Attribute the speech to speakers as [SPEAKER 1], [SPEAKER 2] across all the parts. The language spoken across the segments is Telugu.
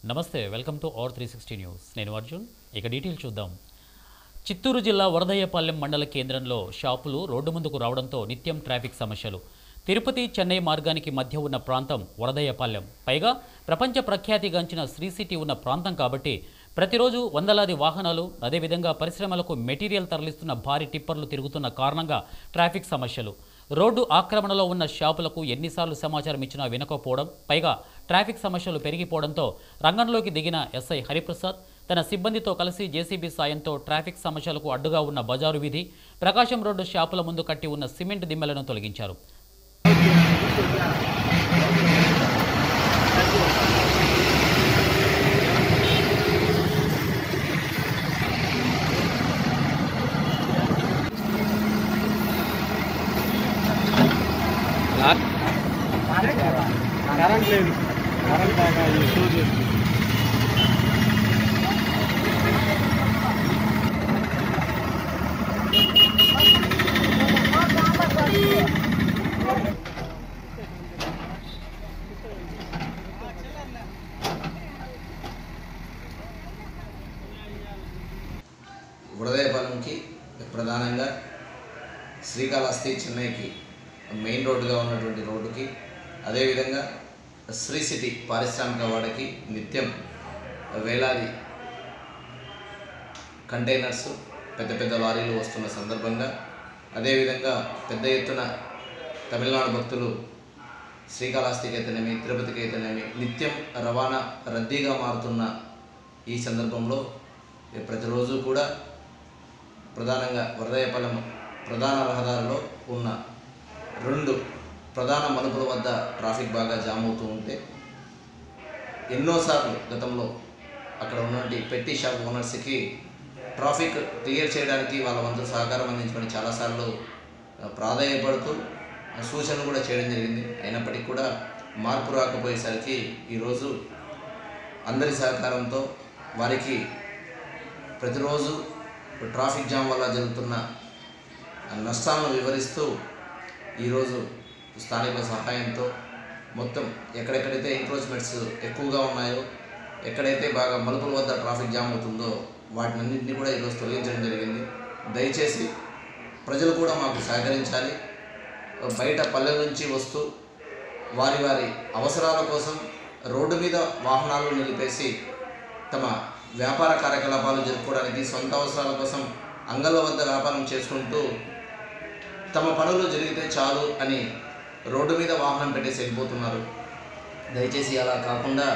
[SPEAKER 1] నమస్తే welcome to R three sixty news నేను అర్జున్ ఇక డీటెయిల్ చూద్దాం చిత్తూరు జిల్లా వరదయ్యపాలెం మండల కేంద్రంలో షాపులు రోడ్డు ముందుకు రావడంతో నిత్యం ట్రాఫిక్ సమస్యలు తిరుపతి చెన్నై మార్గానికి మధ్య ఉన్న ప్రాంతం వరదయ్యపాలెం పైగా ప్రపంచ ప్రఖ్యాతిగాంచిన శ్రీ సిటీ ఉన్న ప్రాంతం కాబట్టి ప్రతిరోజు వందలాది వాహనాలు అదేవిధంగా పరిశ్రమలకు మెటీరియల్ తరలిస్తున్న భారీ టిప్పర్లు తిరుగుతున్న కారణంగా ట్రాఫిక్ సమస్యలు రోడ్డు ఆక్రమణలో ఉన్న షాపులకు ఎన్నిసార్లు సమాచారం ఇచ్చినా వినకపోవడం పైగా ట్రాఫిక్ సమస్యలు పెరిగిపోవడంతో రంగంలోకి దిగిన ఎస్ఐ హరిప్రసాద్ తన సిబ్బందితో కలిసి జేసీబీ సాయంతో ట్రాఫిక్ సమస్యలకు అడ్డుగా ఉన్న బజారు వీధి ప్రకాశం రోడ్డు షాపుల ముందు కట్టి ఉన్న సిమెంట్ దిమ్మెలను తొలగించారు
[SPEAKER 2] కరెంట్ లేదు కరెంట్ దాకా ఈ షో చేస్తుంది
[SPEAKER 3] ఉడదయపాలెంకి ప్రధానంగా శ్రీకాళహస్తి చెన్నైకి మెయిన్ రోడ్డుగా ఉన్నటువంటి రోడ్డుకి అదేవిధంగా శ్రీ సిటీ పారిశ్రామిక వాడకి నిత్యం వేలాది కంటైనర్స్ పెద్ద పెద్ద లారీలు వస్తున్న సందర్భంగా అదేవిధంగా పెద్ద ఎత్తున తమిళనాడు భక్తులు శ్రీకాళహస్తికి అయితేనేమి తిరుపతికి అయితేనేమి నిత్యం రవాణా రద్దీగా మారుతున్న ఈ సందర్భంలో ప్రతిరోజు కూడా ప్రధానంగా వరదయపాలెం ప్రధాన రహదారిలో ఉన్న రెండు ప్రధాన మలుపుల వద్ద ట్రాఫిక్ బాగా జామ్ అవుతూ ఉంటే ఎన్నోసార్లు గతంలో అక్కడ ఉన్నటువంటి పెట్టి షాప్ ఓనర్స్కి ట్రాఫిక్ క్లియర్ చేయడానికి వాళ్ళ వంతు సహకారం అందించమని చాలాసార్లు ఆ, ప్రాధాయపడుతూ ఆ, సూచనలు కూడా చేయడం జరిగింది అయినప్పటికీ కూడా మార్పు రాకపోయేసరికి ఈరోజు అందరి సహకారంతో వారికి ప్రతిరోజు ట్రాఫిక్ జామ్ వల్ల జరుగుతున్న నష్టాలను వివరిస్తూ ఈరోజు స్థానికుల సహాయంతో మొత్తం ఎక్కడెక్కడైతే ఎంక్రోచ్మెంట్స్ ఎక్కువగా ఉన్నాయో ఎక్కడైతే బాగా మలుపుల వద్ద ట్రాఫిక్ జామ్ అవుతుందో వాటినన్నింటినీ కూడా ఈరోజు తొలగించడం జరిగింది దయచేసి ప్రజలు కూడా మాకు సహకరించాలి బయట పల్లెల నుంచి వస్తూ వారి వారి అవసరాల కోసం రోడ్డు మీద వాహనాలు నిలిపేసి తమ వ్యాపార కార్యకలాపాలు జరుపుకోవడానికి సొంత అవసరాల కోసం అంగళ్ళ వద్ద వ్యాపారం చేసుకుంటూ తమ పనులు జరిగితే చాలు అని రోడ్డు మీద వాహనం పెట్టేసి వెళ్ళిపోతున్నారు దయచేసి అలా కాకుండా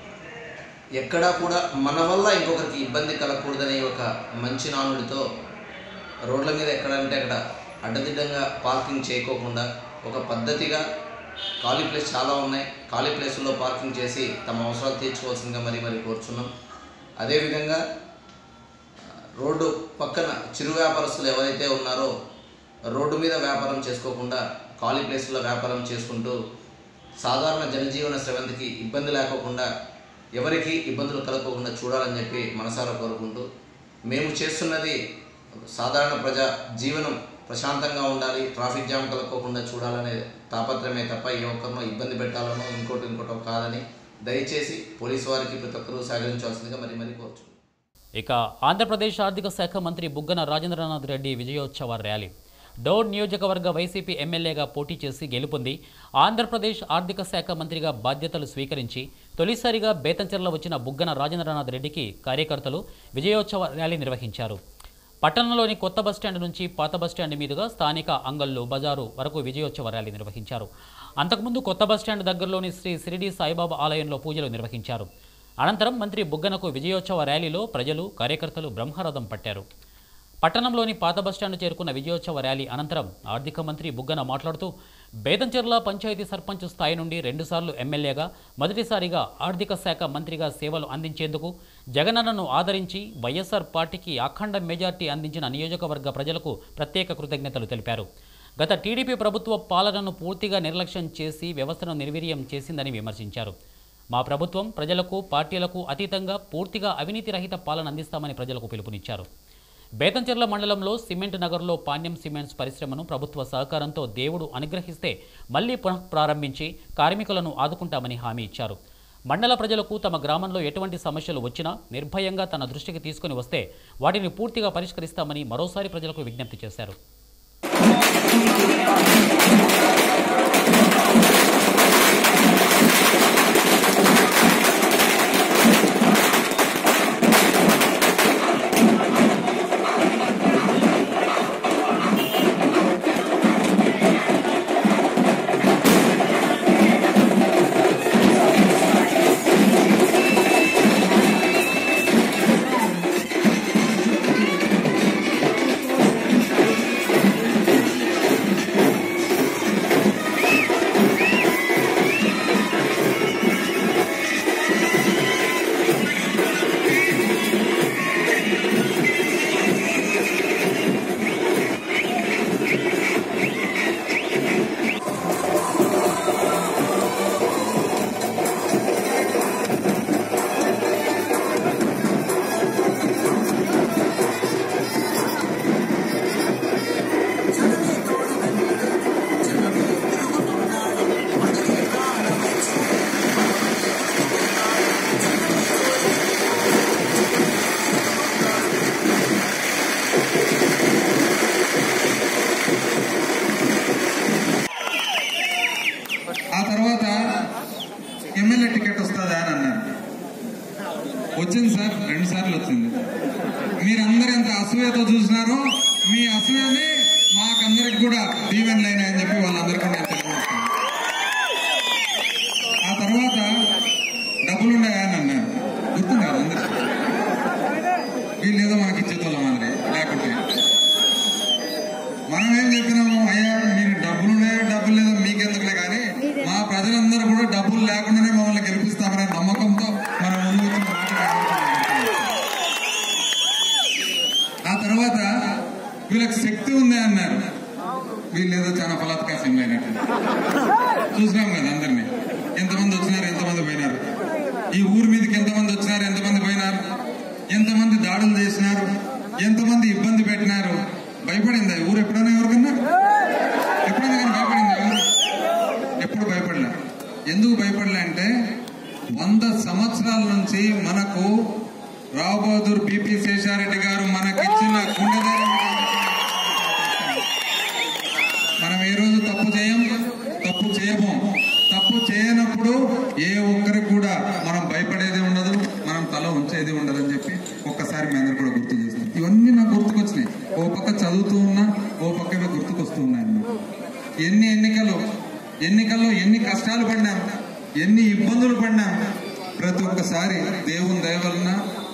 [SPEAKER 3] ఎక్కడా కూడా మన వల్ల ఇంకొకరికి ఇబ్బంది కలగకూడదనే ఒక మంచి నానుడితో రోడ్ల మీద ఎక్కడంటే అక్కడ అడ్డదిడ్డంగా పార్కింగ్ చేయకోకుండా ఒక పద్ధతిగా ఖాళీ ప్లేస్ చాలా ఉన్నాయి ఖాళీ ప్లేసుల్లో పార్కింగ్ చేసి తమ అవసరాలు తీర్చుకోవాల్సిందిగా మరి మరి కోరుచున్నాం అదేవిధంగా రోడ్డు పక్కన చిరు వ్యాపారస్తులు ఎవరైతే ఉన్నారో రోడ్డు మీద వ్యాపారం చేసుకోకుండా ఖాళీ ప్లేస్లో వ్యాపారం చేసుకుంటూ సాధారణ జనజీవన స్రవంతికి ఇబ్బంది లేకోకుండా ఎవరికి ఇబ్బందులు కలగకుండా చూడాలని చెప్పి మనసారా కోరుకుంటూ మేము చేస్తున్నది సాధారణ ప్రజా జీవనం ప్రశాంతంగా ఉండాలి ట్రాఫిక్ జామ్ కలగకుండా చూడాలనే తాపత్రమే తప్ప ఏ ఒక్కరినో ఇబ్బంది పెట్టాలనో ఇంకోటి ఇంకోటో కాదని దయచేసి పోలీసు వారికి ప్రతి ఒక్కరూ సహకరించాల్సిందిగా మరి మరి కోరుచు
[SPEAKER 1] ఇక ఆంధ్రప్రదేశ్ ఆర్థిక శాఖ మంత్రి బుగ్గన రాజేంద్రనాథ్ రెడ్డి విజయోత్సవ ర్యాలీ డోర్ నియోజకవర్గ వైసీపీ ఎమ్మెల్యేగా పోటీ చేసి గెలుపొంది ఆంధ్రప్రదేశ్ ఆర్థిక శాఖ మంత్రిగా బాధ్యతలు స్వీకరించి తొలిసారిగా బేతంచెర్ల వచ్చిన బుగ్గన రాజేంద్రనాథ్ రెడ్డికి కార్యకర్తలు విజయోత్సవ ర్యాలీ నిర్వహించారు పట్టణంలోని కొత్త బస్టాండ్ నుంచి పాత బస్టాండ్ మీదుగా స్థానిక అంగళ్ళు బజారు వరకు విజయోత్సవ ర్యాలీ నిర్వహించారు అంతకుముందు కొత్త బస్టాండ్ దగ్గరలోని శ్రీ సిరిడి సాయిబాబా ఆలయంలో పూజలు నిర్వహించారు అనంతరం మంత్రి బుగ్గనకు విజయోత్సవ ర్యాలీలో ప్రజలు కార్యకర్తలు బ్రహ్మరథం పట్టారు పట్టణంలోని పాత బస్టాండ్ చేరుకున్న విజయోత్సవ ర్యాలీ అనంతరం ఆర్థిక మంత్రి బుగ్గన మాట్లాడుతూ బేదంచెర్ల పంచాయతీ సర్పంచ్ స్థాయి నుండి రెండుసార్లు ఎమ్మెల్యేగా మొదటిసారిగా ఆర్థిక శాఖ మంత్రిగా సేవలు అందించేందుకు జగనన్నను ఆదరించి వైఎస్ఆర్ పార్టీకి అఖండ మెజార్టీ అందించిన నియోజకవర్గ ప్రజలకు ప్రత్యేక కృతజ్ఞతలు తెలిపారు గత టీడీపీ ప్రభుత్వ పాలనను పూర్తిగా నిర్లక్ష్యం చేసి వ్యవస్థను నిర్వీర్యం చేసిందని విమర్శించారు మా ప్రభుత్వం ప్రజలకు పార్టీలకు అతీతంగా పూర్తిగా అవినీతి రహిత పాలన అందిస్తామని ప్రజలకు పిలుపునిచ్చారు బేతంచెర్ల మండలంలో సిమెంట్ నగర్లో పాణ్యం సిమెంట్స్ పరిశ్రమను ప్రభుత్వ సహకారంతో దేవుడు అనుగ్రహిస్తే మళ్లీ పునః ప్రారంభించి కార్మికులను ఆదుకుంటామని హామీ ఇచ్చారు మండల ప్రజలకు తమ గ్రామంలో ఎటువంటి సమస్యలు వచ్చినా నిర్భయంగా తన దృష్టికి తీసుకుని వస్తే వాటిని పూర్తిగా పరిష్కరిస్తామని మరోసారి ప్రజలకు విజ్ఞప్తి చేశారు
[SPEAKER 4] ఆ తర్వాత ఎమ్మెల్యే టికెట్ వస్తుందా అని అన్నారు వచ్చింది సార్ రెండు సార్లు వచ్చింది మీరందరూ ఎంత అసూయతో చూసినారో మీ అసూయని మాకందరికి కూడా దీవెనలు అయినాయని చెప్పి వాళ్ళందరికీ నేను తెలియజేస్తాను ఆ తర్వాత డబ్బులు ఉన్నాయా అని అన్నారు గుర్తుంది కదా అందరికి వీళ్ళు ఏదో మనకి ఇచ్చేతోళ్ళం అందరి లేకుంటే మనం ఏం చెప్పినాము అయ్యా మీరు డబ్బులు ఉన్నాయో డబ్బులు లేదో మీకెందుకులే కానీ మా ప్రజలందరూ కూడా డబ్బులు లేకుండానే మమ్మల్ని గెలిపిస్తామనే నమ్మకంతో మనం ముందు వచ్చిన మాట ఆ తర్వాత వీళ్ళకి శక్తి ఉంది అన్నారు వీళ్ళు ఏదో చాలా ఫలాత్కాశం అయినట్టు చూసినాం కదా అందరినీ ఎంతమంది వచ్చినారు ఎంతమంది పోయినారు ఈ ఊరి మీదకి ఎంతమంది వచ్చినారు ఎంతమంది పోయినారు ఎంతమంది దాడులు చేసినారు ఎంతమంది ఇబ్బంది పెట్టినారు భయపడిందా ఈ ఊరు ఎప్పుడైనా ఎవరికన్నా ఎప్పుడైనా కానీ భయపడిందా ఎవరు ఎప్పుడు భయపడలే ఎందుకు భయపడలే అంటే వంద సంవత్సరాల నుంచి మనకు రావు బహదూర్ బిపి శేషారెడ్డి గారు మనకిచ్చిన గుండె ధైర్యం మనం ఏ రోజు తప్పు చేయం తప్పు చేయము తప్పు చేయనప్పుడు ఏ ఒక్కరికి కూడా మనం భయపడేది ఉండదు మనం తల ఉంచేది ఉండదు అని చెప్పి ఒక్కసారి మీ అందరు కూడా గుర్తు చేస్తాం ఇవన్నీ నాకు గుర్తుకొచ్చినాయి ఓ పక్క చదువుతూ ఉన్నా ఓ పక్క ఇవి గుర్తుకొస్తూ ఉన్నాయి అన్నమాట. ఎన్ని ఎన్నికలు ఎన్నికల్లో ఎన్ని కష్టాలు పడినాం ఎన్ని ఇబ్బందులు పడినాం ప్రతి ఒక్కసారి దేవుని దయ వలన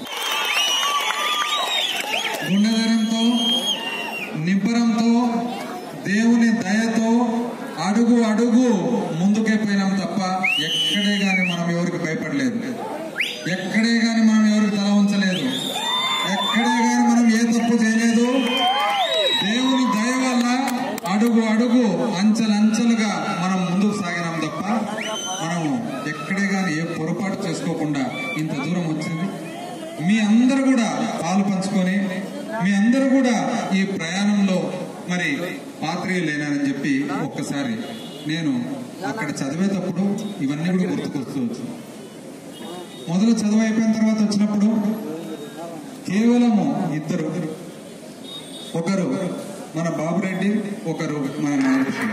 [SPEAKER 4] గుండెధరంతో నిబ్బరంతో దేవుని దయతో అడుగు అడుగు ముందుకే పోయినాం తప్ప ఎక్కడే గాని మనం ఎవరికి భయపడలేదు ఎక్కడే గాని మనం ఎవరికి తల ఉంచలేదు ఎక్కడే గాని మనం ఏ తప్పు చేయలేదు దేవుని దయ వల్ల అడుగు అడుగు అంచెలంచెలుగా మనం ముందుకు సాగినాం తప్ప మనం ఎక్కడే గాని ఏ పొరపాటు చేసుకోకుండా ఇంత దూరం వచ్చింది మీ అందరూ కూడా పాలు పంచుకొని మీ అందరూ కూడా ఈ ప్రయాణంలో మరి పాత్రీయులేనని చెప్పి ఒక్కసారి నేను అక్కడ చదివేటప్పుడు ఇవన్నీ కూడా గుర్తుకొస్తూ వచ్చు మొదలు చదువు అయిపోయిన తర్వాత వచ్చినప్పుడు కేవలము ఇద్దరు ఒకరు మన బాబురెడ్డి ఒకరు మన నాగకృష్ణ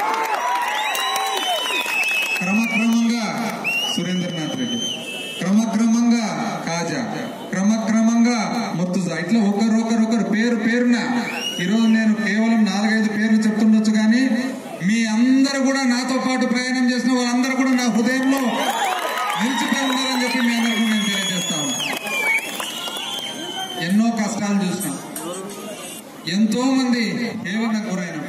[SPEAKER 4] క్రమక్రమంగా సురేంద్రనాథ్ రెడ్డి క్రమక్రమంగా కాజా క్రమక్రమంగా ముర్తుజా ఇట్లా ఒకరు ఒకరు ఒకరు పేరు పేరున ఈరోజు నేను కేవలం నాలుగైదు పేర్లు చెప్తుండొచ్చు కానీ మీ అందరూ కూడా నాతో పాటు ప్రయాణం చేసిన వాళ్ళందరూ కూడా నా హృదయంలో నిలిచిపోయి ఉన్నారని చెప్పి మీ అందరికీ నేను తెలియజేస్తా ఉన్నా ఎన్నో కష్టాలు చూసినాం ఎంతో మంది కేవలం గురైన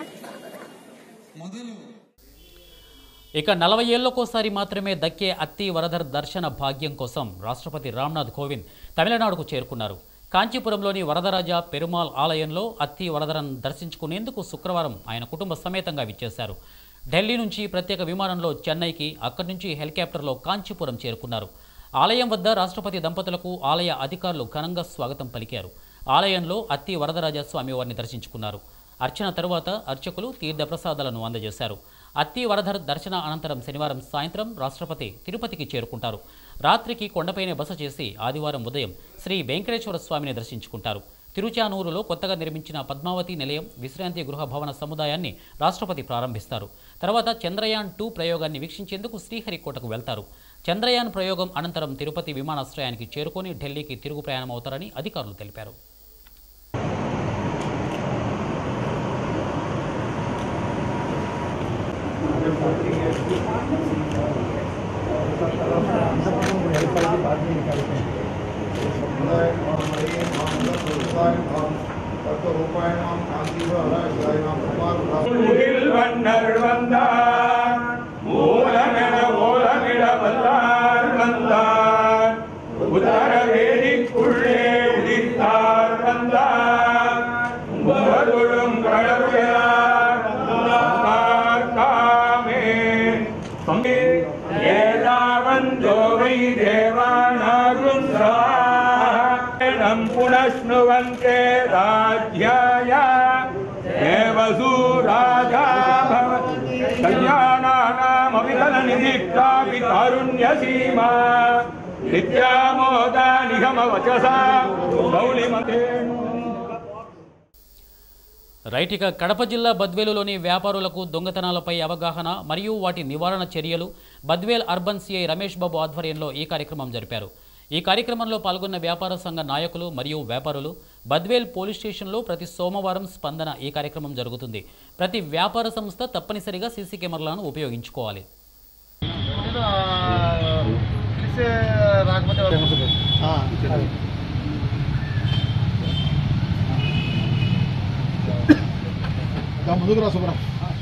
[SPEAKER 4] మొదలు
[SPEAKER 1] ఇక నలభై ఏళ్లకోసారి మాత్రమే దక్కే అత్తి వరదర్ దర్శన భాగ్యం కోసం రాష్ట్రపతి రామ్నాథ్ కోవింద్ తమిళనాడుకు చేరుకున్నారు కాంచీపురంలోని వరదరాజ పెరుమాల్ ఆలయంలో అత్తి వరదరను దర్శించుకునేందుకు శుక్రవారం ఆయన కుటుంబ సమేతంగా విచ్చేశారు ఢిల్లీ నుంచి ప్రత్యేక విమానంలో చెన్నైకి అక్కడి నుంచి హెలికాప్టర్లో కాంచీపురం చేరుకున్నారు ఆలయం వద్ద రాష్ట్రపతి దంపతులకు ఆలయ అధికారులు ఘనంగా స్వాగతం పలికారు ఆలయంలో అత్తి వరదరాజ స్వామి వారిని దర్శించుకున్నారు అర్చన తరువాత అర్చకులు తీర్థప్రసాదాలను అందజేశారు అత్తి వరధర్ దర్శన అనంతరం శనివారం సాయంత్రం రాష్ట్రపతి తిరుపతికి చేరుకుంటారు రాత్రికి కొండపైనే బస చేసి ఆదివారం ఉదయం శ్రీ వెంకటేశ్వర స్వామిని దర్శించుకుంటారు తిరుచానూరులో కొత్తగా నిర్మించిన పద్మావతి నిలయం విశ్రాంతి గృహ భవన సముదాయాన్ని రాష్ట్రపతి ప్రారంభిస్తారు తర్వాత చంద్రయాన్ టూ ప్రయోగాన్ని వీక్షించేందుకు శ్రీహరికోటకు వెళ్తారు చంద్రయాన్ ప్రయోగం అనంతరం తిరుపతి విమానాశ్రయానికి చేరుకొని ఢిల్లీకి తిరుగు ప్రయాణం అవుతారని అధికారులు తెలిపారు
[SPEAKER 5] முகில் வண்ணர் வந்தார் மூலமென ஓலமிட வல்லார் வந்தார் உதர வேதிக்குள்ளே உதித்தார் வந்தார் உம்பதுழும் கடவுளார் வந்தார் காமே ஏதாவந்தோவை தேவானாருந்திரம் புனஷ்ணுவந்தே ராஜ்யாய దేవసూరాజా భవ కళ్యాణానామవికలనిధిక్తాపి కారుణ్యసీమా నిత్యామోద నిగమ వచసా గౌలిమతేను
[SPEAKER 1] రైట్ ఇక కడప జిల్లా బద్వేలులోని వ్యాపారులకు దొంగతనాలపై అవగాహన మరియు వాటి నివారణ చర్యలు బద్వేల్ అర్బన్ సిఐ రమేష్ బాబు ఆధ్వర్యంలో ఈ కార్యక్రమం జరిపారు ఈ కార్యక్రమంలో పాల్గొన్న వ్యాపార సంఘ నాయకులు మరియు వ్యాపారులు బద్వేల్ పోలీస్ స్టేషన్లో ప్రతి సోమవారం స్పందన ఈ కార్యక్రమం జరుగుతుంది ప్రతి వ్యాపార సంస్థ తప్పనిసరిగా సీసీ కెమెరాలను ఉపయోగించుకోవాలి
[SPEAKER 2] ముందుకు రా శుభ్రం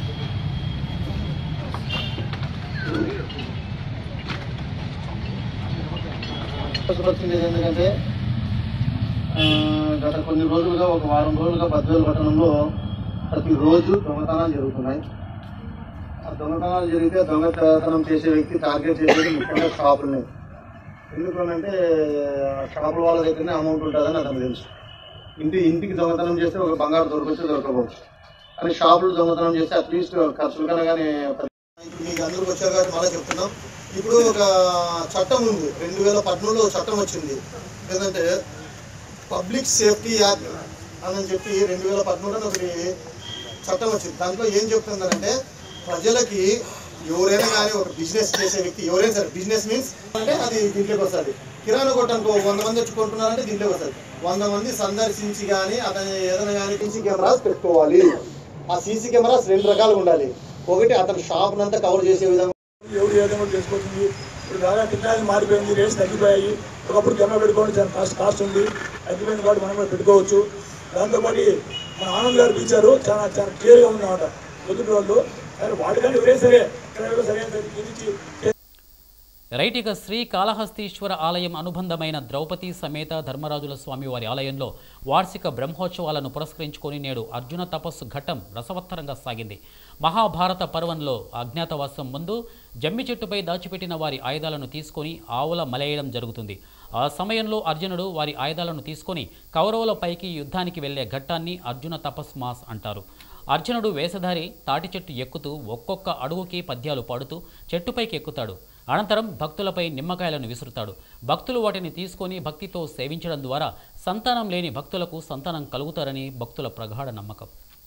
[SPEAKER 6] వచ్చింది ఎందుకంటే ఆ, గత కొన్ని రోజులుగా ఒక వారం రోజులుగా బద్వేలు పట్టణంలో ప్రతిరోజు దొంగతనాలు జరుగుతున్నాయి ఆ దొంగతనాలు జరిగితే దొంగతనం చేసే వ్యక్తి టార్గెట్ చేసేది ముఖ్యంగా షాపులనే ఎందుకనంటే షాపుల వాళ్ళ దగ్గరనే అమౌంట్ ఉంటుందని అతను తెలుసు ఇంటి ఇంటికి దొంగతనం చేస్తే ఒక బంగారు దొరకచ్చు దొరకవచ్చు కానీ షాపులు దొంగతనం చేస్తే అట్లీస్ట్ ఖర్చులు కన్నా కానీ మీకు అందరికి వచ్చారు కాబట్టి మళ్ళీ చెప్తున్నాం ఇప్పుడు ఒక చట్టం ఉంది రెండు వేల పద్మూడులో చట్టం వచ్చింది ఏంటంటే పబ్లిక్ సేఫ్టీ యాక్ట్ అని చెప్పి రెండు వేల పద్మూడులో ఒకటి చట్టం వచ్చింది దాంట్లో ఏం చెప్తుందంటే ప్రజలకి ఎవరైనా కానీ ఒక బిజినెస్ చేసే వ్యక్తి ఎవరైనా సరే బిజినెస్ మీన్స్ అంటే అది దీంట్లోకి వస్తుంది కిరాణా కొట్టానికి ఒక వంద మంది వచ్చి కొంటున్నారంటే దీంట్లోకి వస్తుంది వంద మంది సందర్శించి కానీ అతని ఏదైనా కానీ సీసీ కెమెరాస్ పెట్టుకోవాలి ఆ సీసీ కెమెరాస్ రెండు రకాలుగా ఉండాలి ఒకటి అతని షాప్ అంతా కవర్ చేసే విధంగా
[SPEAKER 7] ఎవరు ఏదైనా కూడా చేసుకోవచ్చు ఇప్పుడు బాగా టెక్నాలజీ మారిపోయింది రేట్స్ తగ్గిపోయాయి ఒకప్పుడు కెమెరా పెట్టుకోవడం చాలా కాస్ట్ కాస్ట్ ఉంది తగ్గిపోయింది కాబట్టి మనం కూడా పెట్టుకోవచ్చు దాంతోపాటు మన ఆనంద్ గారు పిలిచారు చాలా చాలా క్లియర్గా ఉంది అన్నమాట పొద్దుటి వాళ్ళు కానీ వాటికన్నా ఎవరే సరే ఇక్కడ సరే గురించి
[SPEAKER 1] రైట్ ఇక శ్రీ కాళహస్తీశ్వర ఆలయం అనుబంధమైన ద్రౌపది సమేత ధర్మరాజుల స్వామివారి ఆలయంలో వార్షిక బ్రహ్మోత్సవాలను పురస్కరించుకొని నేడు అర్జున తపస్సు ఘట్టం రసవత్తరంగా సాగింది మహాభారత పర్వంలో అజ్ఞాతవాసం ముందు జమ్మి చెట్టుపై దాచిపెట్టిన వారి ఆయుధాలను తీసుకొని ఆవుల మలేయడం జరుగుతుంది ఆ సమయంలో అర్జునుడు వారి ఆయుధాలను తీసుకొని కౌరవుల పైకి యుద్ధానికి వెళ్లే ఘట్టాన్ని అర్జున తపస్ మాస్ అంటారు అర్జునుడు వేషధారి తాటి చెట్టు ఎక్కుతూ ఒక్కొక్క అడుగుకి పద్యాలు పాడుతూ చెట్టుపైకి ఎక్కుతాడు అనంతరం భక్తులపై నిమ్మకాయలను విసురుతాడు భక్తులు వాటిని తీసుకొని భక్తితో సేవించడం ద్వారా సంతానం లేని భక్తులకు సంతానం కలుగుతారని భక్తుల ప్రగాఢ నమ్మకం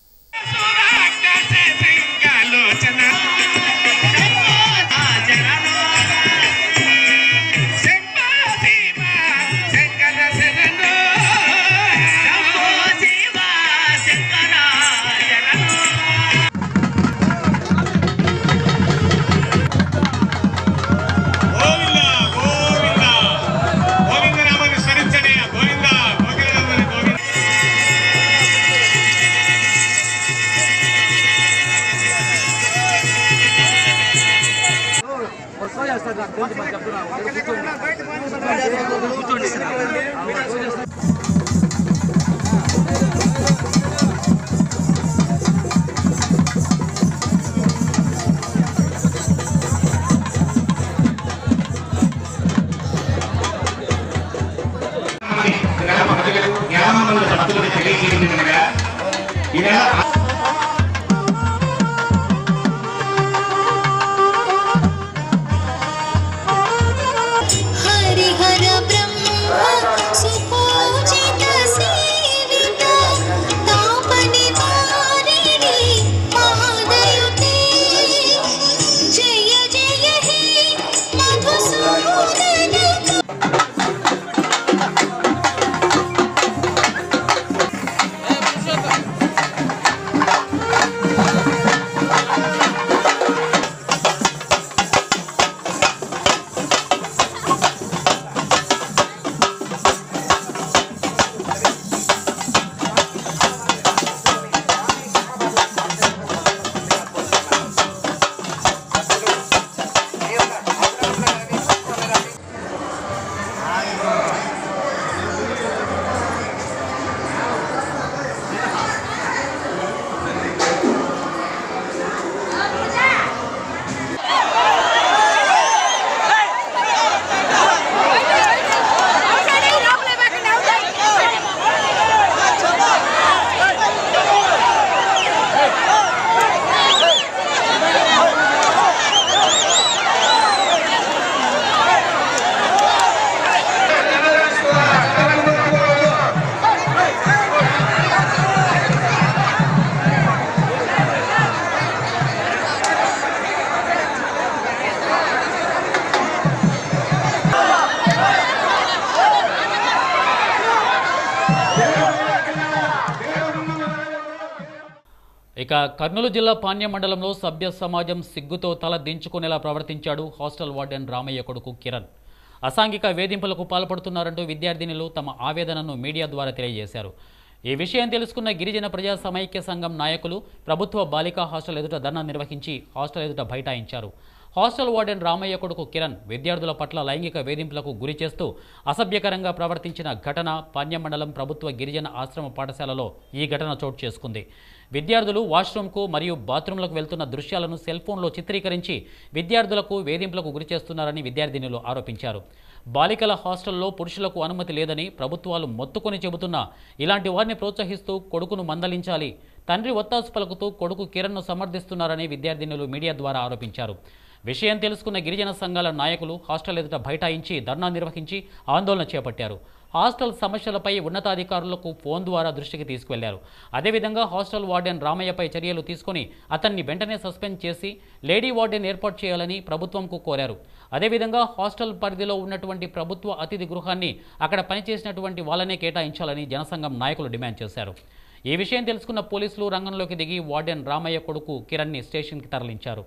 [SPEAKER 5] గోవింద గోవింద గోవింద నామాన్ని స్మరించండి గోవింద గోవింద నామాన్ని గోవింద జ్ఞానమందు భక్తులకు తెలియజేయడం ఈ నెల
[SPEAKER 8] हर ब्रह्म सुपूजित सेवित तापनिवारिणि महादयुते जय जय हे मधुसूदन
[SPEAKER 1] ఇక కర్నూలు జిల్లా పాణ్యం మండలంలో సభ్య సమాజం సిగ్గుతో తల దించుకునేలా ప్రవర్తించాడు హాస్టల్ వార్డెన్ రామయ్య కొడుకు కిరణ్ అసాంఘిక వేధింపులకు పాల్పడుతున్నారంటూ విద్యార్థినులు తమ ఆవేదనను మీడియా ద్వారా తెలియజేశారు ఈ విషయం తెలుసుకున్న గిరిజన ప్రజా సమైక్య సంఘం నాయకులు ప్రభుత్వ బాలికా హాస్టల్ ఎదుట ధర్నా నిర్వహించి హాస్టల్ ఎదుట బైఠాయించారు హాస్టల్ వార్డెన్ రామయ్య కొడుకు కిరణ్ విద్యార్థుల పట్ల లైంగిక వేధింపులకు గురి చేస్తూ అసభ్యకరంగా ప్రవర్తించిన ఘటన పాణ్యం మండలం ప్రభుత్వ గిరిజన ఆశ్రమ పాఠశాలలో ఈ ఘటన చోటు చేసుకుంది విద్యార్థులు వాష్రూమ్కు మరియు బాత్రూంలకు వెళ్తున్న దృశ్యాలను సెల్ ఫోన్లో చిత్రీకరించి విద్యార్థులకు వేధింపులకు గురి చేస్తున్నారని విద్యార్థినులు ఆరోపించారు బాలికల హాస్టల్లో పురుషులకు అనుమతి లేదని ప్రభుత్వాలు మొత్తుకొని చెబుతున్నా ఇలాంటి వారిని ప్రోత్సహిస్తూ కొడుకును మందలించాలి తండ్రి ఒత్తాసు పలుకుతూ కొడుకు కిరణ్ను సమర్థిస్తున్నారని విద్యార్థినులు మీడియా ద్వారా ఆరోపించారు విషయం తెలుసుకున్న గిరిజన సంఘాల నాయకులు హాస్టల్ ఎదుట బైఠాయించి ధర్నా నిర్వహించి ఆందోళన చేపట్టారు హాస్టల్ సమస్యలపై ఉన్నతాధికారులకు ఫోన్ ద్వారా దృష్టికి తీసుకువెళ్లారు అదేవిధంగా హాస్టల్ వార్డెన్ రామయ్యపై చర్యలు తీసుకొని అతన్ని వెంటనే సస్పెండ్ చేసి లేడీ వార్డెన్ ఏర్పాటు చేయాలని ప్రభుత్వంకు కోరారు అదేవిధంగా హాస్టల్ పరిధిలో ఉన్నటువంటి ప్రభుత్వ అతిథి గృహాన్ని అక్కడ పనిచేసినటువంటి వాళ్ళనే కేటాయించాలని జనసంఘం నాయకులు డిమాండ్ చేశారు ఈ విషయం తెలుసుకున్న పోలీసులు రంగంలోకి దిగి వార్డెన్ రామయ్య కొడుకు కిరణ్ని స్టేషన్కి తరలించారు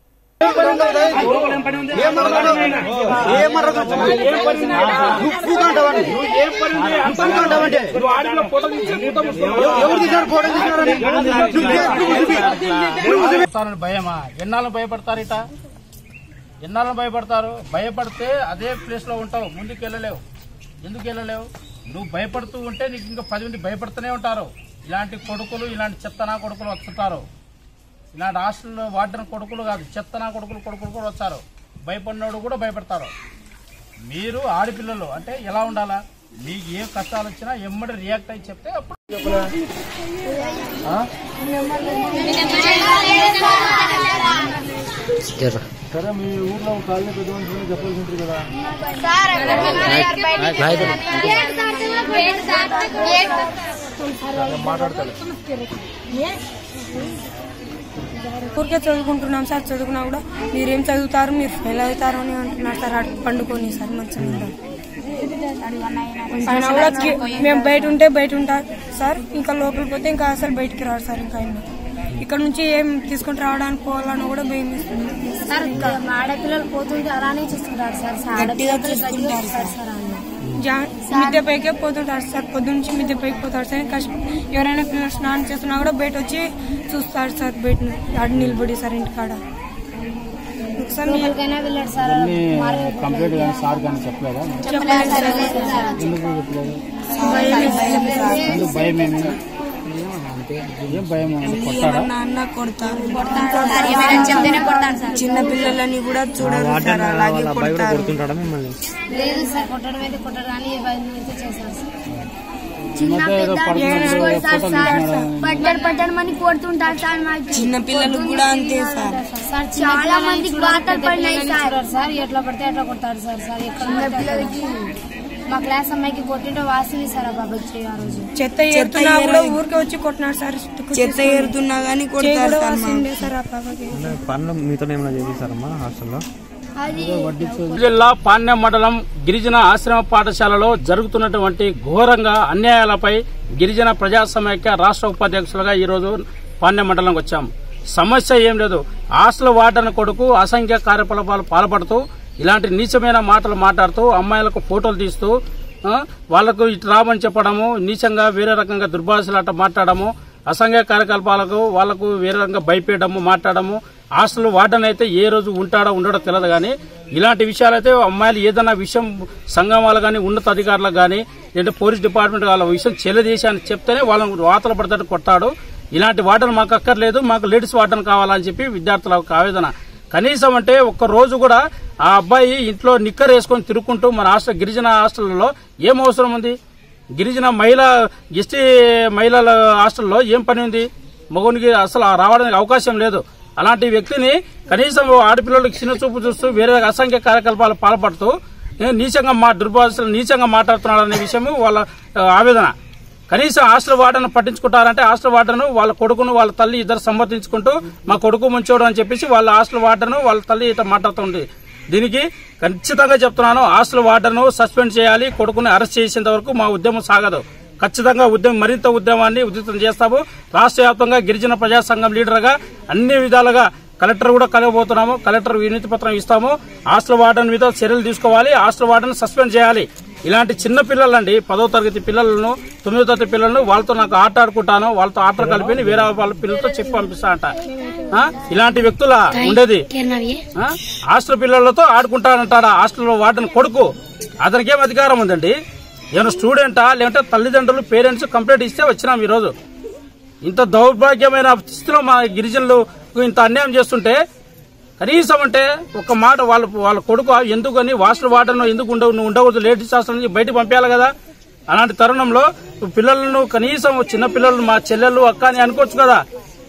[SPEAKER 9] వస్తానని భయమా ఎన్నాళ్ళు భయపడతారు ఇట ఎన్నాళ్ళు భయపడతారు భయపడితే అదే ప్లేస్ లో ఉంటావు ముందుకు వెళ్ళలేవు ఎందుకు వెళ్ళలేవు నువ్వు భయపడుతూ ఉంటే నీకు ఇంకా పది మంది భయపడుతూనే ఉంటారు ఇలాంటి కొడుకులు ఇలాంటి చెత్తనా కొడుకులు వస్తుంటారు ఇలాంటి హాస్టల్లో వార్డెన్ కొడుకులు కాదు చెత్తనా కొడుకులు కొడుకులు కూడా వచ్చారు భయపడినోడు కూడా భయపడతారు మీరు ఆడపిల్లలు అంటే ఎలా ఉండాలా మీకు ఏ కష్టాలు వచ్చినా ఎమ్మడి రియాక్ట్ అయ్యి చెప్తే అప్పుడు
[SPEAKER 2] సరే మీ ఊర్లో కాలనీ పెద్ద మనుషులు చెప్పాల్సి ఉంటుంది కదా మాట్లాడతాడు
[SPEAKER 10] ఊరికే చదువుకుంటున్నాం సార్ చదువుకున్నా కూడా మీరేం చదువుతారు మీరు ఫెయిల్ అవుతారు అని అంటున్నారు సార్ అటు పండుకొని సార్ మంచిగా ఉంటాం ఆయన కూడా కి- మేము బయట ఉంటే బయట ఉంటారు సార్ ఇంకా లోపలికి పోతే ఇంకా అసలు బయటికి రాడు సార్ ఇంకా ఆయన ఇక్కడ నుంచి ఏం తీసుకుని రావడానికి పోవాలని కూడా భయం వేస్తుంది
[SPEAKER 11] సార్ ఇంకా ఆడపిల్లలు పోతుంటే అలానే చూస్తుంటారు సార్
[SPEAKER 10] గట్టిగా
[SPEAKER 11] ఆడపిల్లలు
[SPEAKER 10] చూసుకుంటారు
[SPEAKER 11] సార్ సార్ అన్న
[SPEAKER 10] జా- మిద్దె పైకే పోతుంటారు సార్ పొద్దు నుంచి మిద్దె పైకి పోతారు సార్ కష్టం ఎవరైనా పిల్లలు స్నానం చేస్తున్నా కూడా బయట వచ్చి చూస్తారు సార్ బయట ఆడ నిలబడి సార్ ఇంటికాడ ఒకసారి మీ-
[SPEAKER 11] లోపలికైనా వెళ్ళాడు సార్
[SPEAKER 2] కంప్లీట్ కానీ సార్ కానీ చెప్పలేదా
[SPEAKER 10] చెప్పలేదు సార్
[SPEAKER 2] ఎందుకు చెప్పలేదు
[SPEAKER 10] భయం వేస్తుంది సార్.
[SPEAKER 2] ఎందుకు భయం ఏమి ఏం భయం కొట్టాడా
[SPEAKER 10] నాన్న కొడతారు
[SPEAKER 11] ఏమైనా చెప్తేనే కొడతాను సార్
[SPEAKER 10] చిన్న పిల్లలని కూడా చూడరు సార్ అలాగే కొడతారు
[SPEAKER 2] మిమ్మల్ని
[SPEAKER 11] లేదు సార్ కొట్టడం అయితే కొట్టడం అని భయం అయితే చేశారు సార్
[SPEAKER 2] చిన్న ఏదో పడుతున్నప్పుడు ఫోటో తీసినారా
[SPEAKER 11] పడ్డాడు పడ్డాడు మని కొడుతుంటారు సార్ మాకు
[SPEAKER 10] చిన్న పిల్లలు కూడా అంతే సార్
[SPEAKER 11] సార్ చిన్న
[SPEAKER 12] చాలా
[SPEAKER 11] పిల్లలని
[SPEAKER 12] మందికి
[SPEAKER 11] చూడరు,
[SPEAKER 12] వాతలు
[SPEAKER 11] పెద్ద
[SPEAKER 12] పడినాయి
[SPEAKER 11] పిల్లలని
[SPEAKER 12] సార్.
[SPEAKER 11] చూడరు సార్ ఎట్లా పడితే అట్లా కొడతారు సార్ సార్ ఎక్కడ
[SPEAKER 12] చిన్న
[SPEAKER 11] పడితే అక్కడ.
[SPEAKER 12] పిల్లలకి
[SPEAKER 11] మా క్లాస్ అమ్మాయికి కొట్టింటే వాసింది సార్ ఆ బాబాజీ ఆ రోజు
[SPEAKER 10] చెత్త ఏరుతున్నా కూడా ఊరికే వచ్చి కొట్టినాడు సార్
[SPEAKER 12] చెత్త ఏరుతున్నా గానీ
[SPEAKER 10] చేయి
[SPEAKER 12] కొడతారు
[SPEAKER 10] కూడా
[SPEAKER 12] సార్ మా.
[SPEAKER 10] వాసిందే సార్ ఆ పాపకి
[SPEAKER 2] పనులు మీతో ఏమైనా చేపిస్తారమ్మా హాస్టల్లో
[SPEAKER 12] అది
[SPEAKER 9] జిల్లా పాణ్యం మండలం గిరిజన ఆశ్రమ పాఠశాలలో జరుగుతున్నటువంటి ఘోరంగా అన్యాయాలపై గిరిజన ప్రజా సమైక్య రాష్ట్ర ఉపాధ్యక్షులుగా ఈరోజు పాణ్యం మండలంకి వచ్చాం సమస్య ఏం లేదు హాస్టల్ వార్డన్ కొడుకు అసంఖ్య కార్యకలాపాలు పాల్పడుతూ ఇలాంటి నీచమైన మాటలు మాట్లాడుతూ అమ్మాయిలకు ఫోటోలు తీస్తూ ఆ, వాళ్లకు ఇటు రామని చెప్పడము నీచంగా వేరే రకంగా దుర్భాషలాట మాట్లాడము అసంఘ కార్యకలాపాలకు వాళ్లకు వేరే రకంగా భయపేయడము మాట్లాడము హాస్టల్ వార్డన్ అయితే ఏ రోజు ఉంటాడో ఉండడో తెలియదు కానీ ఇలాంటి విషయాలైతే అమ్మాయిలు ఏదైనా విషయం సంఘం వాళ్ళు కానీ ఉన్నత అధికారులకు కానీ లేదంటే పోలీస్ డిపార్ట్మెంట్ వాళ్ళ విషయం చెల్లదీసి అని చెప్తేనే వాళ్ళని వాతలు పడతాడు కొట్టాడు ఇలాంటి వార్డన్ మాకు అక్కర్లేదు మాకు లేడీస్ వార్డన్ కావాలని చెప్పి విద్యార్థులకు ఆవేదన కనీసం అంటే ఒక్క రోజు కూడా ఆ అబ్బాయి ఇంట్లో నిక్కర్ వేసుకొని తిరుక్కుంటూ మన హాస్టల్ గిరిజన హాస్టల్లో ఏం అవసరం ఉంది గిరిజన మహిళ ఎస్టీ మహిళల హాస్టల్లో ఏం పని ఉంది మగవునికి అసలు రావడానికి అవకాశం లేదు అలాంటి వ్యక్తిని కనీసం ఆడపిల్లలకి చిన్న చూపు చూస్తూ వేరే అసంఖ్య కార్యకలాపాలు పాల్పడుతూ ఏ, నీచంగా మా దుర్భాషలు నీచంగా మాట్లాడుతున్నాడు అనే విషయం వాళ్ళ ఆ, ఆవేదన కనీసం హాస్టల్ వార్డన్ పట్టించుకుంటారంటే హాస్టల్ వార్డన్ వాళ్ళ కొడుకును వాళ్ళ తల్లి ఇద్దరు సంబంధించుకుంటూ మా కొడుకు ముంచోడు అని చెప్పేసి వాళ్ళ హాస్టల్ వార్డన్ వాళ్ళ తల్లి ఇట్లా మాట్లాడుతుంది దీనికి ఖచ్చితంగా చెప్తున్నాను హాస్టల్ వార్డన్ సస్పెండ్ చేయాలి కొడుకుని అరెస్ట్ చేసేంత వరకు మా ఉద్యమం సాగదు ఖచ్చితంగా ఉద్యమం మరింత ఉద్యమాన్ని ఉధృతం చేస్తాము రాష్ట్ర వ్యాప్తంగా గిరిజన ప్రజా సంఘం లీడర్గా అన్ని విధాలుగా కలెక్టర్ కూడా కలగబోతున్నాము కలెక్టర్ వినతి పత్రం ఇస్తాము హాస్టల్ వార్డన్ మీద చర్యలు తీసుకోవాలి హాస్టల్ వార్డన్ సస్పెండ్ చేయాలి ఇలాంటి చిన్న పిల్లలండి పదో తరగతి పిల్లలను తొమ్మిదో తరగతి పిల్లలను వాళ్ళతో నాకు ఆట ఆడుకుంటాను వాళ్ళతో ఆటలు కలిపి వేరే వాళ్ళ పిల్లలతో చెప్పి పంపిస్తా అంట ఆ? ఇలాంటి వ్యక్తుల ఉండేది ఆ? హాస్టల్ పిల్లలతో ఆడుకుంటానంటాడా హాస్టల్ వార్డెన్ కొడుకు అతనికి ఏం అధికారం ఉందండి ఏమైనా స్టూడెంటా లేదంటే తల్లిదండ్రులు పేరెంట్స్ కంప్లైంట్ ఇస్తే వచ్చినాం ఈరోజు ఇంత దౌర్భాగ్యమైన స్థితిలో మా గిరిజనులు ఇంత అన్యాయం చేస్తుంటే కనీసం అంటే ఒక మాట వాళ్ళ వాళ్ళ కొడుకు ఎందుకని వాస్టర్ వాటర్ ఎందుకు ఉండవు నువ్వు ఉండకూడదు లేడీస్ హాస్టల్ నుంచి బయటకు పంపించాలి కదా అలాంటి తరుణంలో పిల్లలను కనీసం చిన్న పిల్లలు మా చెల్లెళ్ళు అక్క అని అనుకోవచ్చు కదా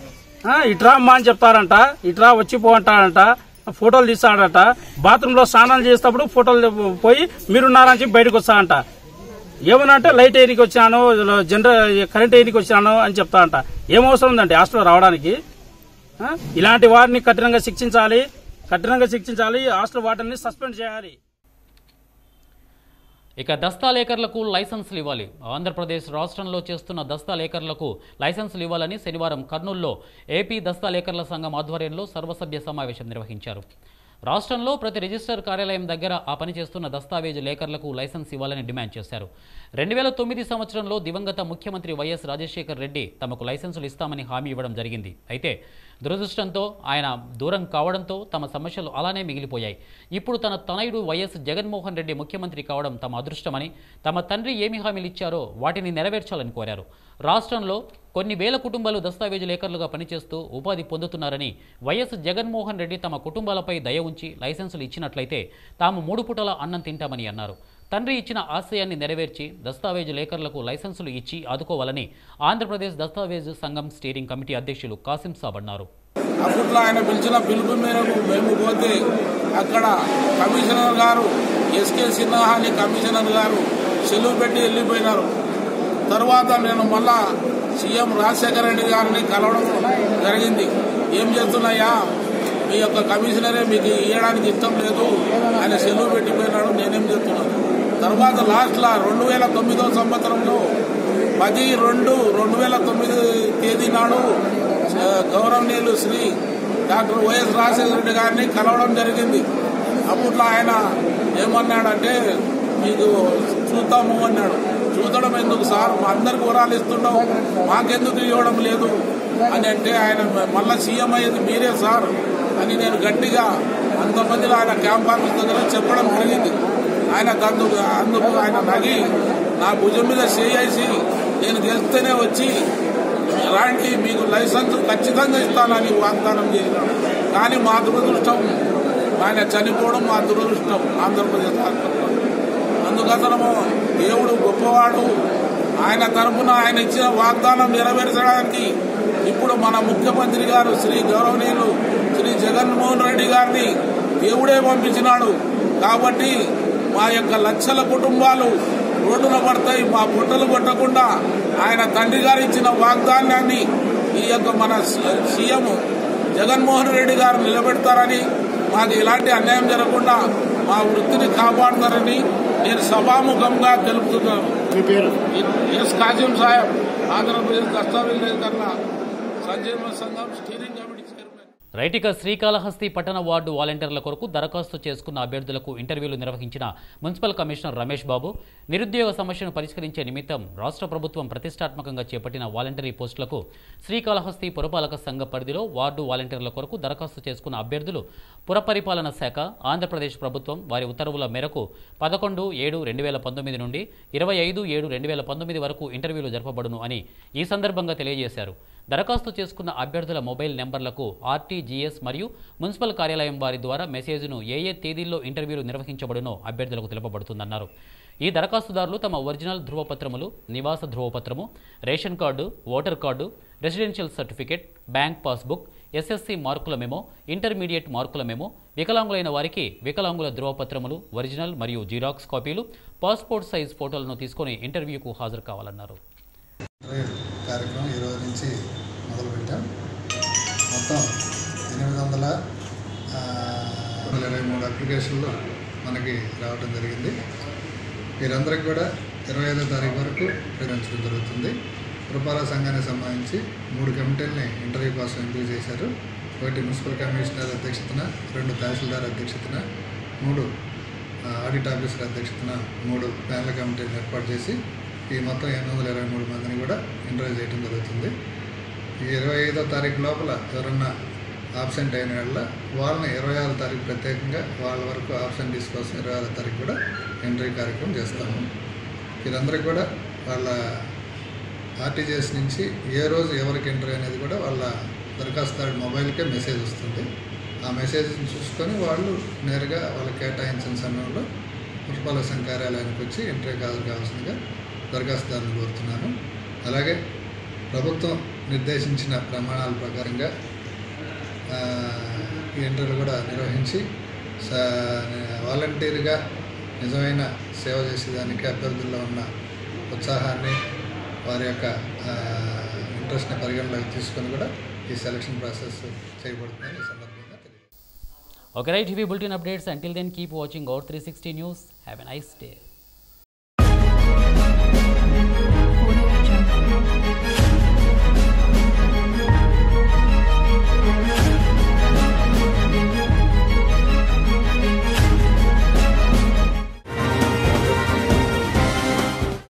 [SPEAKER 9] ఆ, ఇట్రా అమ్మా అని చెప్తారంట ఇట్రా వచ్చి పో అంటారంట ఫోటోలు తీస్తాడట బాత్రూంలో స్నానాలు చేసేటప్పుడు ఫోటోలు పోయి మీరున్నారని చెప్పి బయటకు వస్తాడంట ఏమన్నా అంటే లైట్ ఏరికి వచ్చినాను జనరల్ కరెంట్ ఏరికి వచ్చినాను అని చెప్తా అంట ఏం అవసరం ఉందండి హాస్టల్ రావడానికి ఆ? ఇలాంటి వారిని కఠినంగా శిక్షించాలి కఠినంగా శిక్షించాలి హాస్టల్ వాటిని సస్పెండ్ చేయాలి
[SPEAKER 1] ఇక దస్తాలేకర్లకు లైసెన్సులు ఇవ్వాలి ఆంధ్రప్రదేశ్ రాష్ట్రంలో చేస్తున్న దస్తాలేకర్లకు లైసెన్సులు ఇవ్వాలని శనివారం కర్నూలులో ఏపీ దస్తాలేకర్ల సంఘం ఆధ్వర్యంలో సర్వసభ్య సమావేశం నిర్వహించారు రాష్ట్రంలో ప్రతి రిజిస్టర్ కార్యాలయం దగ్గర ఆ పని చేస్తున్న దస్తావేజు లేఖర్లకు లైసెన్స్ ఇవ్వాలని డిమాండ్ చేశారు రెండు వేల తొమ్మిది సంవత్సరంలో దివంగత ముఖ్యమంత్రి వైఎస్ రాజశేఖర్ రెడ్డి తమకు లైసెన్సులు ఇస్తామని హామీ ఇవ్వడం జరిగింది అయితే దురదృష్టంతో ఆయన దూరం కావడంతో తమ సమస్యలు అలానే మిగిలిపోయాయి ఇప్పుడు తన తనయుడు వైఎస్ జగన్మోహన్ రెడ్డి ముఖ్యమంత్రి కావడం తమ అదృష్టమని తమ తండ్రి ఏమి హామీలు ఇచ్చారో వాటిని నెరవేర్చాలని కోరారు రాష్ట్రంలో కొన్ని వేల కుటుంబాలు దస్తావేజు లేఖర్లుగా పనిచేస్తూ ఉపాధి పొందుతున్నారని వైఎస్ జగన్మోహన్ రెడ్డి తమ కుటుంబాలపై దయ ఉంచి లైసెన్సులు ఇచ్చినట్లయితే తాము మూడు పూటల అన్నం తింటామని అన్నారు తండ్రి ఇచ్చిన ఆశయాన్ని నెరవేర్చి దస్తావేజు లేఖర్లకు లైసెన్సులు ఇచ్చి ఆదుకోవాలని ఆంధ్రప్రదేశ్ దస్తావేజు సంఘం స్టీరింగ్ కమిటీ అధ్యక్షులు కాసిం సాబ్ అన్నారు
[SPEAKER 13] అప్పట్లో ఆయన పిలిచిన పిలుపు మేరకు మేము పోతే అక్కడ కమిషనర్ గారు ఎస్కే సిన్హా అని కమిషనర్ గారు సెలవు పెట్టి వెళ్ళిపోయినారు తర్వాత నేను మళ్ళా సీఎం రాజశేఖర రెడ్డి గారిని కలవడం జరిగింది ఏం చేస్తున్నాయా మీ యొక్క కమిషనరే మీకు ఇవ్వడానికి ఇష్టం లేదు ఆయన సెలవు పెట్టిపోయినాడు నేనేం చేస్తున్నాను తర్వాత లాస్ట్లో రెండు వేల తొమ్మిదో సంవత్సరంలో పది రెండు రెండు వేల తొమ్మిది తేదీ నాడు ఆ, గౌరవనీయులు శ్రీ డాక్టర్ వైఎస్ రాజశేఖర రెడ్డి గారిని కలవడం జరిగింది అప్పట్లో ఆయన ఏమన్నాడంటే మీకు చూద్దాము అన్నాడు చూడడం ఎందుకు సార్ మా అందరికి వరాలు ఇస్తున్నావు మాకెందుకు ఇవ్వడం లేదు అని అంటే ఆయన మళ్ళా సీఎం అయ్యేది మీరే సార్ అని నేను గట్టిగా అంతమందిలో ఆయన క్యాంప్ ఆఫీస్ దగ్గర చెప్పడం జరిగింది ఆయన అందుకు అందుకు ఆయన నగి నా భుజం మీద చేసి నేను గెలిస్తేనే వచ్చి రాండి మీకు లైసెన్స్ ఖచ్చితంగా ఇస్తానని వాగ్దానం చేసినాడు కానీ మా దురదృష్టం ఆయన చనిపోవడం మా దురదృష్టం ఆంధ్రప్రదేశ్ రాష్ట్రంలో అందుకసనము దేవుడు గొప్పవాడు ఆయన తరఫున ఆయన ఇచ్చిన వాగ్దానం నెరవేర్చడానికి ఇప్పుడు మన ముఖ్యమంత్రి గారు శ్రీ గౌరవనీయులు శ్రీ జగన్మోహన్ రెడ్డి గారిని దేవుడే పంపించినాడు కాబట్టి మా యొక్క లక్షల కుటుంబాలు రోడ్డున పడతాయి మా పుట్టలు కొట్టకుండా ఆయన తండ్రి గారు ఇచ్చిన వాగ్దానాన్ని ఈ యొక్క మన సీఎం జగన్మోహన్ రెడ్డి గారు నిలబెడతారని మాకు ఎలాంటి అన్యాయం జరగకుండా మా వృత్తిని కాపాడతారని నేను సభాముఖంగా తెలుపుతున్నాను ఎస్ కాజిం సాహెబ్ ఆంధ్రప్రదేశ్ దస్తావేజీకరణ సంజీవ సంఘం స్టీరింగ్ కమిటీ చైర్మన్
[SPEAKER 1] రైట్ ఇక శ్రీకాళహస్తి పట్టణ వార్డు వాలంటీర్ల కొరకు దరఖాస్తు చేసుకున్న అభ్యర్థులకు ఇంటర్వ్యూలు నిర్వహించిన మున్సిపల్ కమిషనర్ రమేష్ బాబు నిరుద్యోగ సమస్యను పరిష్కరించే నిమిత్తం రాష్ట్ర ప్రభుత్వం ప్రతిష్టాత్మకంగా చేపట్టిన వాలంటరీ పోస్టులకు శ్రీకాళహస్తి పురపాలక సంఘ పరిధిలో వార్డు వాలంటీర్ల కొరకు దరఖాస్తు చేసుకున్న అభ్యర్థులు పురపరిపాలన శాఖ ఆంధ్రప్రదేశ్ ప్రభుత్వం వారి ఉత్తర్వుల మేరకు పదకొండు ఏడు రెండు వేల పంతొమ్మిది నుండి ఇరవై ఐదు ఏడు రెండు వేల పంతొమ్మిది వరకు ఇంటర్వ్యూలు జరపబడును అని ఈ సందర్భంగా తెలియజేశారు దరఖాస్తు చేసుకున్న అభ్యర్థుల మొబైల్ నెంబర్లకు ఆర్టీజీఎస్ మరియు మున్సిపల్ కార్యాలయం వారి ద్వారా మెసేజ్ను ఏ ఏ తేదీల్లో ఇంటర్వ్యూలు నిర్వహించబడునో అభ్యర్థులకు తెలుపబడుతుందన్నారు ఈ దరఖాస్తుదారులు తమ ఒరిజినల్ ధృవపత్రములు నివాస ధృవపత్రము ration card voter card residential certificate bank passbook SSC మార్కుల మెమో ఇంటర్మీడియట్ మార్కుల మెమో వికలాంగులైన వారికి వికలాంగుల ధృవపత్రములు ఒరిజినల్ మరియు జిరాక్స్ కాపీలు పాస్పోర్ట్ సైజ్ ఫోటోలను తీసుకొని ఇంటర్వ్యూకు హాజరు కావాలన్నారు
[SPEAKER 14] కార్యక్రమం ఈ రోజు నుంచి మొదలుపెట్టాం మొత్తం ఎనిమిది వందల ఆ, ఇరవై మూడు అప్లికేషన్లు మనకి రావడం జరిగింది వీరందరికీ కూడా ఇరవై ఐదో తారీఖు వరకు ప్రేరించడం జరుగుతుంది పురపాలక సంఘానికి సంబంధించి మూడు కమిటీలని ఇంటర్వ్యూ కోసం ఎంపిక చేశారు ఒకటి మున్సిపల్ కమిషనర్ అధ్యక్షతన రెండు తహసీల్దార్ అధ్యక్షతన మూడు ఆ, ఆడిట్ ఆఫీసర్ అధ్యక్షతన మూడు ప్యానల్ కమిటీలను ఏర్పాటు చేసి ఈ మొత్తం ఎనిమిది వందల ఇరవై మూడు మందిని కూడా ఇంటర్వ్యూ చేయడం జరుగుతుంది ఈ ఇరవై ఐదో తారీఖు లోపల ఎవరన్నా ఆబ్సెంట్ అయిన వాళ్ళ వాళ్ళని ఇరవై ఆరో తారీఖు ప్రత్యేకంగా వాళ్ళ వరకు ఆబ్సెంటీస్ కోసం ఇరవై ఆరో తారీఖు కూడా ఇంటర్వ్యూ కార్యక్రమం చేస్తాము వీరందరికీ కూడా వాళ్ళ ఆర్టీజీఎస్ నుంచి ఏ రోజు ఎవరికి ఇంటర్వ్యూ అనేది కూడా వాళ్ళ దరఖాస్తుదారుడి మొబైల్కే మెసేజ్ వస్తుంది ఆ మెసేజ్ని చూసుకొని వాళ్ళు నేరుగా వాళ్ళకి కేటాయించిన సమయంలో పురపాలక సంఘ కార్యాలయానికి వచ్చి ఇంటర్వ్యూకి హాజరు కావాల్సిందిగా దరఖాస్తుదారుని కోరుతున్నాను అలాగే ప్రభుత్వం నిర్దేశించిన ప్రమాణాల ప్రకారంగా ఆ, ఈ ఇంటర్వ్యూలు కూడా నిర్వహించి స- వాలంటీర్గా నిజమైన సేవ చేసేదానికి అభ్యర్థుల్లో ఉన్న ఉత్సాహాన్ని వారి యొక్క ఆ, ఇంట్రెస్ట్ని పరిగణలోకి తీసుకొని కూడా ఈ సెలక్షన్ ప్రాసెస్ చేయబడుతుందని ఈ సందర్భంగా
[SPEAKER 1] Okay, right, TV bulletin updates. Until then, keep watching Our 360 News. Have a nice day.